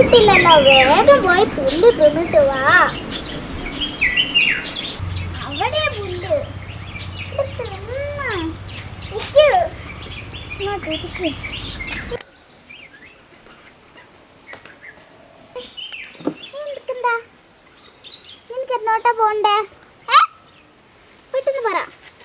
കിട്ടില്ലല്ലോ വേഗം പോയി പുല്ല് തിന്നിട്ട് വാ അവിടെ പുല്ല് ഇത് തിന്ന്. ഇരിക്ക്. ഇങ്ങോട്ട് ഇരിക്ക്. നീ നിൽക്കണ്ടാ? നിനക്ക് എന്നോട്ടാ പോണ്ടേ ഏ? പെട്ടെന്ന് പറ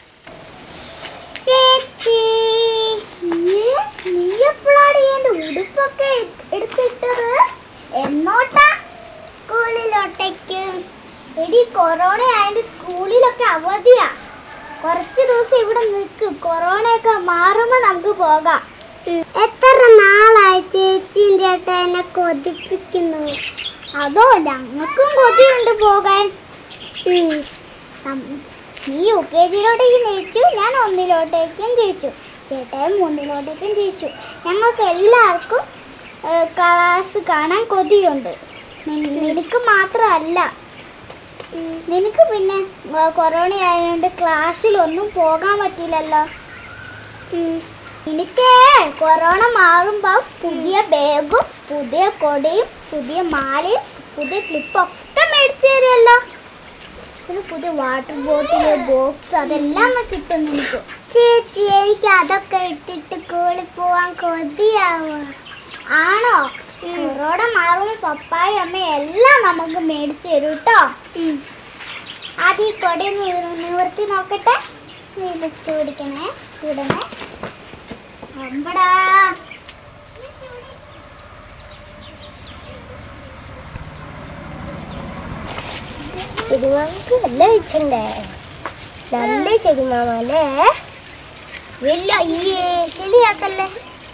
ചേച്ചി നീ- നീ എപ്പോഴാണ് എന്റെ ഉടുപ്പൊക്കെ എട്- എടുത്തിട്ടത് എന്നോട്ടാ സ്കൂളിലോട്ടേക്ക് എടി കൊറോണ ആയതുകൊണ്ട് സ്കൂളിലൊക്കെ അവധിയാ കുറച്ച് ദിവസം ഇവിടെ നിൽക്ക് കൊറോണയൊക്കെ മാറുമ്പോ നമുക്ക് പോകാം എത്ര നാളായി ചേച്ചിയും ചേട്ടാ എന്നെ കൊതിപ്പിക്കുന്നു അതോ ഞങ്ങൾക്കും കൊതിയുണ്ട് പോകാൻ ഉം. നം- നീ യു കെ ജിയിലോട്ടേക്ക് ജയിച്ചു ഞാൻ ഒന്നിലോട്ടേക്കും ജയിച്ചു ചേട്ടായും മൂന്നിലോട്ടേക്കും ജയിച്ചു ഞങ്ങൾക്ക് എല്ലാവർക്കും ഏഹ്, ക്ലാസ് കാണാൻ കൊതിയുണ്ട് നി- നിനക്ക് മാത്രമല്ല ഉം, നിനക്ക് പിന്നെ ഏഹ്, കൊറോണ ആയതുകൊണ്ട് ക്ലാസ്സിലൊന്നും പോകാൻ പറ്റില്ലല്ലോ ഉം. എനിക്ക് കൊറോണ മാറുമ്പോൾ പുതിയ ബാഗും പുതിയ കൊടയും പുതിയ മാലയും പുതിയ ക്ലിപ്പൊക്കെ മേടിച്ചു തരുമല്ലോ പിന്നെ പുതിയ വാട്ടർ ബോട്ടിൽ ബോക്സ് അതെല്ലാം കിട്ടും നിനക്ക് ചേച്ചി എനിക്ക് അതൊക്കെ ഇട്ടിട്ട് സ്കൂളിൽ പോവാൻ കൊതിയാവുക ആണോ കൊറോണ മാറുമ്പോൾ പപ്പായും അമ്മയും എല്ലാം നമുക്ക് മേടിച്ചു തരും കേട്ടോ ആദ്യം ഈ കൊടയൊന്ന് നിവർത്തി നോക്കട്ടെ നീ വിട്ട് പിടിക്കണേ വിടണേ അമ്പടാ ചെടിമാമക്ക് നല്ല വെച്ചിണ്ടേ നല്ല ചെടിമാമല്ലേ വലിയ ഈ ചെളിയാക്കല്ലേ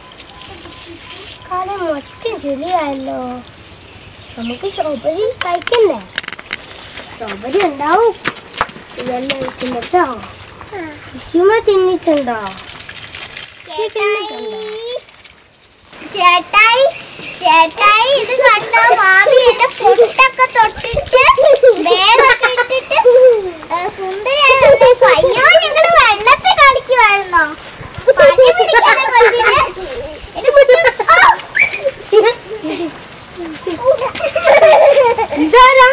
കാലം മൊത്തം ചെളിയായല്ലോ നമുക്ക് സ്ട്രോബെറി കഴിക്കണ്ടേ സ്ട്രോബെറി ഉണ്ടാവും ഇതെല്ലാം കഴിക്കണ്ടോ വിഷുമ തിന്നിട്ടുണ്ടോ ചേട്ടായി ചേട്ടായി ഇത് കണ്ടോ ഭാവി എന്റെ പൊട്ടൊക്കെ തൊട്ടിട്ട് ബാഗൊക്കെ ഇട്ടിട്ട് ഏ, സുന്ദരിയായിട്ട് അയ്യോ ഞങ്ങള് വെള്ളത്തിൽ കളിക്കുവായിരുന്നോ പനി പിടിക്കാതെ കൊച്ചിനെ. എന്റെ കുട്ടി- ആ! ഇതാരാ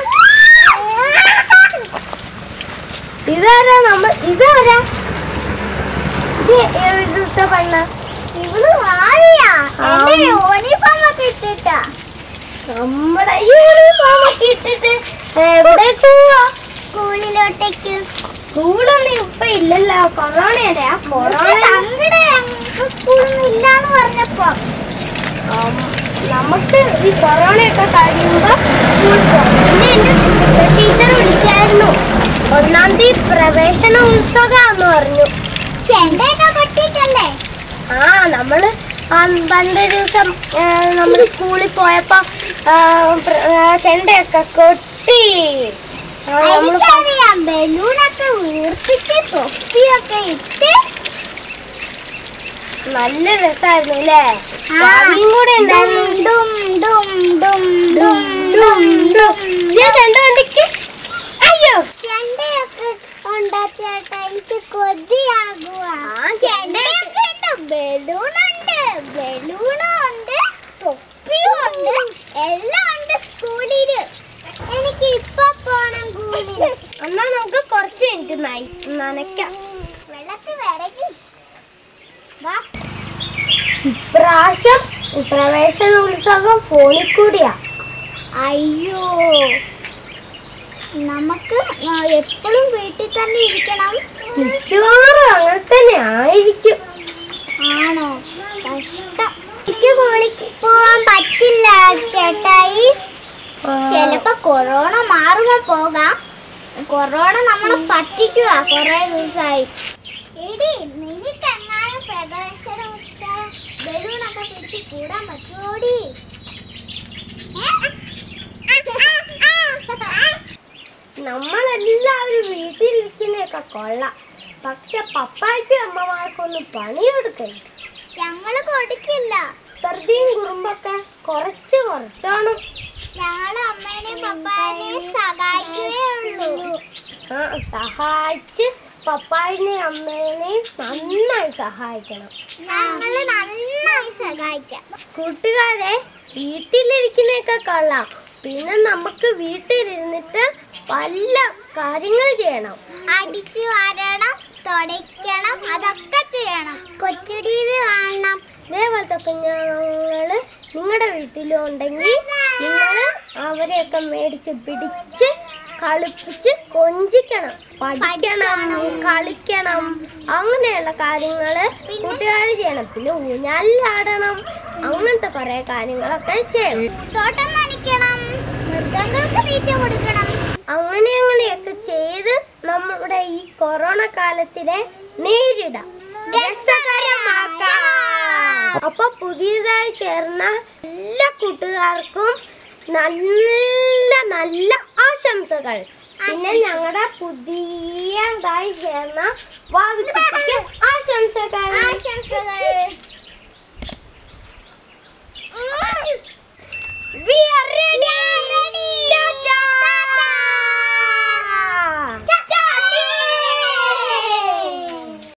ഇതാരാ നമ്മ ഇതാരാ ഇത് എവിടുത്തെ പെണ്ണ ഇവള് ഭാവിയാ എന്റെ ആ. യൂണിഫോം ഒക്കെ ഇട്ടിട്ടാ നമ്മുടെ യൂണിഫോമൊക്കെ ഇട്ടിട്ട് എവിടെ പോവാ സ്കൂളിലോട്ടേക്ക് സ്കൂളൊന്നും ഇപ്പൊ ഇല്ലല്ലോ കൊറോണയല്ലേ ആ കൊറോണ ഞങ്ങളുടെ സ്കൂളൊന്നും ഇല്ലാന്ന് പറഞ്ഞപ്പോ ഉം, നമുക്ക് ഈ കൊറോണയൊക്കെ കഴിയുമ്പോ സ്കൂളിൽ പോകാം പിന്നെ എന്റെ ടീച്ചർ വിളിച്ചായിരുന്നു ഒന്നാം തീയതി പ്രവേശന ഉത്സവമാന്ന് പറഞ്ഞു ചെണ്ടയൊക്കെ കൊട്ടിട്ടല്ലേ ആ നമ്മള് ആ പണ്ട് ദിവസം നമ്മൾ സ്കൂളിൽ പോയപ്പോ ആ, പ്ര- ആ, ചെണ്ടയൊക്കെ കൊട്ടി ആ, നമ്മള് പ- എനിക്കറിയാം ബലൂണൊക്കെ വീർപ്പിച്ച് തൊപ്പിയൊക്കെ ഇട്ട് നല്ല രസമായിരുന്നു അല്ലേ ആ. ഭാവിയും കൂടെ ഉണ്ടായിരുന്നു ഡും ഡും ഡും ഡും, ഡും, ഡും. ഇത് കണ്ടോ വണ്ടിക്ക്? അയ്യോ ചെണ്ടയൊക്കെ ഉണ്ടാ ചേട്ടാ എനിക്ക് കൊതിയാകുക ചെണ്ടയൊക്കെ ഉണ്ട് ബലൂണുണ്ട് ബലൂണും ഉണ്ട് തൊപ്പിയും ഉണ്ട് എല്ലാം ഉണ്ട് സ്കൂളില് എനിക്ക് ഇപ്പൊ പോണം സ്കൂളിൽ എന്നാ നമുക്ക് കുറച്ച് മിനിറ്റ് നയി നനയ്ക്കാം വെള്ളത്തിൽ വിറകി വാ ഇപ്രാവശ്യം പ്രവേശന ഉത്സവം ഫോണിൽ കൂടിയാ അയ്യോ നമുക്ക് എപ്പോഴും വീട്ടിൽ തന്നെ ഇരിക്കണം മിക്കവാറും അങ്ങനെ തന്നെ ആയിരിക്കും ആണോ കഷ്ടം എനിക്ക് സ്കൂളിൽ പോവാൻ പറ്റില്ല ചേട്ടായി ആ, ചിലപ്പോ കൊറോണ മാറുമ്പോ പോകാം കൊറോണ നമ്മളെ പറ്റിക്കുക കൊറേ ദിവസമായി എടി നിനക്ക് എങ്ങാനും പ്രദർശന ഉത്സവം ബലൂണൊക്കെ പിടിച്ച് കൂടാൻ പറ്റുമോടി നമ്മളെല്ലാവരും വീട്ടിലിരിക്കുന്നതൊക്കെ കൊള്ളാം പക്ഷെ പപ്പായ്ക്കും അമ്മമാർക്കൊന്നും പണിയെടുക്കരുത് ഞങ്ങള് കൊടുക്കില്ല സർദിയും കുറുമ്പൊക്കെ കുറച്ച് കുറച്ചാണ് ഞങ്ങള് അമ്മേനെയും പപ്പാനെയും സഹായിക്കുകയേ ഉള്ളൂ ആ സഹായിച്ച് പപ്പായിനെയും അമ്മേനെയും നന്നായി സഹായിക്കണം ഞങ്ങള് നന്നായി സഹായിക്കാം കൂട്ടുകാരെ വീട്ടിലിരിക്കുന്നതൊക്കെ കൊള്ളാം പിന്നെ നമുക്ക് വീട്ടിലിരുന്നിട്ട് പല കാര്യങ്ങൾ ചെയ്യണം അടിച്ചു വാരണം തുടയ്ക്കണം അതൊക്കെ ചെയ്യണം കൊച്ചു ടി വി കാണണം ഇതേപോലത്തെ കുഞ്ഞുങ്ങള് നിങ്ങളുടെ വീട്ടിലും ഉണ്ടെങ്കിൽ നിങ്ങൾ അവരെയൊക്കെ മേടിച്ച് പിടിച്ച് കളിപ്പിച്ച് കൊഞ്ചിക്കണം പഠിക്കണം കളിക്കണം അങ്ങനെയുള്ള കാര്യങ്ങൾ കൂട്ടുകാർ ചെയ്യണം പിന്നെ ഊഞ്ഞാലിലാടണം അങ്ങനത്തെ കുറേ കാര്യങ്ങളൊക്കെ ചെയ്യണം തോട്ടം നനയ്ക്കണം മൃഗങ്ങൾക്ക് തീറ്റ കൊടുക്കണം അങ്ങനെ അങ്ങനെയൊക്കെ ചെയ്ത് നമ്മുടെ ഈ കൊറോണ കാലത്തിനെ നേരിടാം രസകരമാക്കാം അപ്പൊ പുതിയതായി ചേർന്ന എല്ലാ കൂട്ടുകാർക്കും നല്ല നല്ല ആശംസകൾ പിന്നെ ഞങ്ങളുടെ പുതിയതായി ചേർന്ന വാവിക്കുട്ടിക്ക് ആശംസകൾ ആശംസകൾ